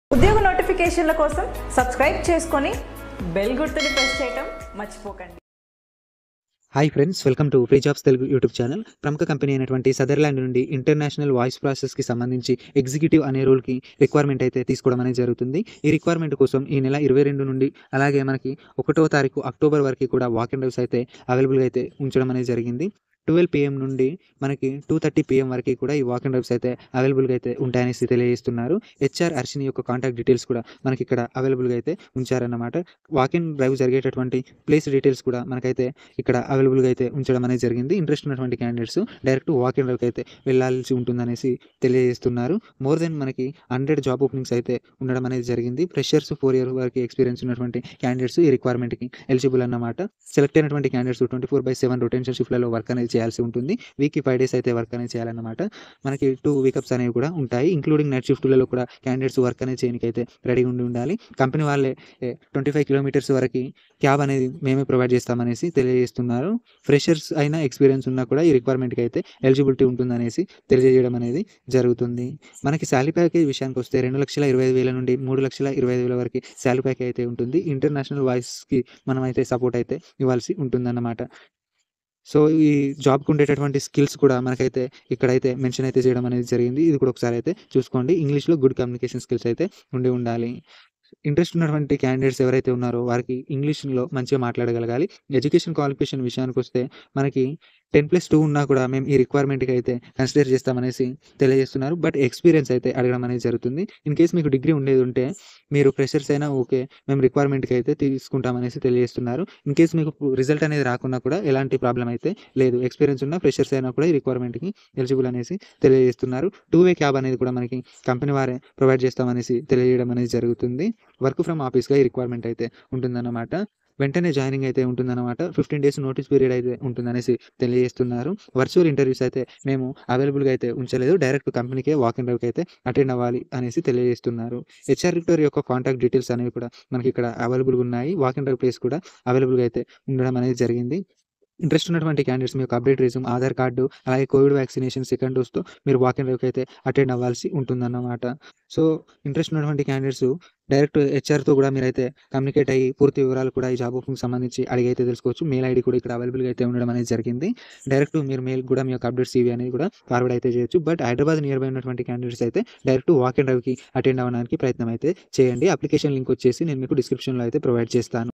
ఉద్యోగ నోటిఫికేషన్ల కోసం సబ్స్క్రైబ్ చేసుకొని బెల్ గుర్తుని ప్రెస్ చేయటం మర్చిపోకండి hi friends welcome to free jobs Telugu YouTube channel ప్రముఖ కంపెనీ అయినటువంటి సదర్లాండ్ నుండి ఇంటర్నేషనల్ వాయిస్ ప్రాసెస్కి సంబంధించి ఎగ్జిక్యూటివ్ అనే రోల్కి రిక్వైర్మెంట్ అయితే తీసుకోవడం అనేది జరుగుతుంది ఈ రిక్వైర్మెంట్ కోసం ఈ నెల ఇరవై రెండు నుండి అలాగే మనకి ఒకటో తారీఖు అక్టోబర్ వరకు కూడా వాక్ అండ్ డ్రైవ్స్ అయితే అవైలబుల్గా అయితే ఉంచడం అనేది జరిగింది ట్వెల్వ్ పిఎం నుండి మనకి టూ థర్టీ పిఎం వరకు కూడా ఈ వాక్ అండ్ డ్రైవ్స్ అయితే అవైలబుల్గా అయితే ఉంటాయనేసి తెలియజేస్తున్నారు హెచ్ఆర్ అర్షిని యొక్క కాంటాక్ట్ డీటెయిల్స్ కూడా మనకి ఇక్కడ అవైలబుల్గా అయితే ఉంచారన్నమాట వాక్ అండ్ డ్రైవ్ జరిగేటటువంటి ప్లేస్ డీటెయిల్స్ కూడా మనకైతే ఇక్కడ అవైలబుల్గా అయితే ఉంచడం అనేది జరిగింది ఇంట్రెస్ట్ ఉన్నటువంటి క్యాండిడేట్స్ డైరెక్ట్ వాక్ ఇన్ అయితే వెళ్ళాల్సి ఉంటుందనేసి తెలియజేస్తున్నారు మోర్ దెన్ మనకి హండ్రెడ్ జాబ్ ఓపెనింగ్స్ అయితే ఉండడం అనేది జరిగింది ఫ్రెషర్స్ ఫోర్ ఇయర్ వరకు ఎక్స్పీరియన్స్ ఉన్నటువంటి క్యాండిడేట్స్ ఈ రిక్వైర్మెంట్కి ఎలిజిబుల్ అన్నమాట సెలెక్ట్ అయినటువంటి candidates twenty four by seven rotation షిఫ్ట్లలో వర్క్ అనేది చేయాల్సి ఉంటుంది వీక్కి ఫైవ్ డేస్ అయితే వర్క్ అనేది చేయాలన్నమాట మనకి టూ వీకప్స్ అనేవి కూడా ఉంటాయి ఇంక్లూడింగ్ నైట్ షిఫ్ట్లలో కూడా క్యాండిడేట్స్ వర్క్ అనేది చేయడానికి అయితే రెడీ ఉండి ఉండాలి కంపెనీ వాళ్ళే ట్వంటీ ఫైవ్ కిలోమీటర్స్ వరకు క్యాబ్ అనేది మేమే ప్రొవైడ్ చేస్తామనేసి తెలియజేస్తున్నారు ఫ్రెషర్స్ అయినా ఎక్స్పీరియన్స్ ఉన్నా కూడా ఈ రిక్వైర్మెంట్కి అయితే ఎలిజిబిలిటీ ఉంటుందనేసి తెలియజేయడం అనేది జరుగుతుంది మనకి శాలరీ ప్యాకేజ్ విషయానికి వస్తే రెండు లక్షల ఇరవై ఐదు వేల నుండి మూడు లక్షల ఇరవై ఐదు వేల వరకు శాలరీ ప్యాకేజ్ అయితే ఉంటుంది ఇంటర్నేషనల్ వాయిస్కి మనం అయితే సపోర్ట్ అయితే ఇవ్వాల్సి ఉంటుందన్నమాట సో ఈ జాబ్కి ఉండేటటువంటి స్కిల్స్ కూడా మనకైతే ఇక్కడైతే మెన్షన్ అయితే చేయడం అనేది జరిగింది ఇది కూడా ఒకసారి అయితే చూసుకోండి ఇంగ్లీష్లో గుడ్ కమ్యూనికేషన్ స్కిల్స్ అయితే ఉండి ఉండాలి ఇంట్రెస్ట్ ఉన్నటువంటి క్యాండిడేట్స్ ఎవరైతే ఉన్నారో వారికి ఇంగ్లీష్లో మంచిగా మాట్లాడగలగాలి ఎడ్యుకేషన్ క్వాలిఫికేషన్ విషయానికి వస్తే మనకి టెన్ ప్లస్ టూ ఉన్నా కూడా మేము ఈ రిక్వైర్మెంట్కి అయితే కన్సిడర్ చేస్తామనేసి తెలియజేస్తున్నారు బట్ ఎక్స్పీరియన్స్ అయితే అడగడం అనేది జరుగుతుంది ఇన్ కేస్ మీకు డిగ్రీ ఉండేది ఉంటే మీరు ఫ్రెషర్స్ అయినా ఓకే మేము రిక్వైర్మెంట్కి అయితే తీసుకుంటామనేసి తెలియజేస్తున్నారు ఇన్ కేస్ మీకు రిజల్ట్ అనేది రాకున్నా కూడా ఎలాంటి ప్రాబ్లం అయితే లేదు ఎక్స్పీరియన్స్ ఉన్న ఫ్రెషర్స్ అయినా కూడా ఈ రిక్వైర్మెంట్కి ఎలిజిబుల్ అనేసి తెలియజేస్తున్నారు టూ వే క్యాబ్ అనేది కూడా మనకి కంపెనీ వారే ప్రొవైడ్ చేస్తామనేసి తెలియజేయడం అనేది జరుగుతుంది వర్క్ ఫ్రమ్ ఆఫీస్గా ఈ రిక్వైర్మెంట్ అయితే ఉంటుందన్నమాట వెంటనే జాయినింగ్ అయితే ఉంటుందన్నమాట ఫిఫ్టీన్ డేస్ నోటీస్ పీరియడ్ అయితే ఉంటుందనేసి తెలియజేస్తున్నారు వర్చువల్ ఇంటర్వ్యూస్ అయితే మేము అవైలబుల్గా అయితే ఉంచలేదు డైరెక్ట్ కంపెనీకే వాక్ ఇన్ అయితే అటెండ్ అవ్వాలి అనేసి తెలియజేస్తున్నారు హెచ్ఆర్ రిక్టర్ యొక్క కాంటాక్ట్ డీటెయిల్స్ అనేవి కూడా మనకి ఇక్కడ అవైలబుల్గా ఉన్నాయి వాక్ ఇన్ ప్లేస్ కూడా అవైలబుల్గా అయితే ఉండడం అనేది జరిగింది ఇంట్రెస్ట్ ఉన్నటువంటి క్యాండిడేట్స్ మీకు అప్డేట్ రిజ్యూమ్ ఆధార్ కార్డు అలాగే కోవిడ్ వ్యాక్సినేషన్ సెకండ్ డోస్తో మీరు వాక్ ఇన్ అయితే అటెండ్ అవ్వాల్సి ఉంటుందన్నమాట సో ఇంట్రెస్ట్ ఉన్నటువంటి క్యాండిడేట్స్ డైరెక్ట్ హెచ్ఆర్తో కూడా మీరైతే కమ్యూనికేట్ అయ్యి పూర్తి వివరాలు కూడా ఈ జాబ్ ఓపెనింగ్ సంబంధించి అడిగి అయితే తెలుసుకోవచ్చు మెయిల్ ఐడి కూడా ఇక్కడ అవైలబుల్గా అయితే ఉండడం అనేది జరిగింది డైరెక్ట్ మీరు మెయిల్ కూడా మీ యొక్క అప్డేట్ సీవీ అనేది కూడా ఫార్వర్డ్ అయితే చేయొచ్చు బట్ హైదరాబాద్ నియర్ బై ఉన్నటువంటి క్యాండిడేట్స్ అయితే డైరెక్ట్ వాక్ అండ్ డ్రైవ్కి అటెండ్ అవ్వడానికి ప్రయత్నం అయితే చేయండి అప్లికేషన్ లింక్ వచ్చేసి నేను మీకు డిస్క్రిప్షన్లో అయితే ప్రొవైడ్ చేస్తాను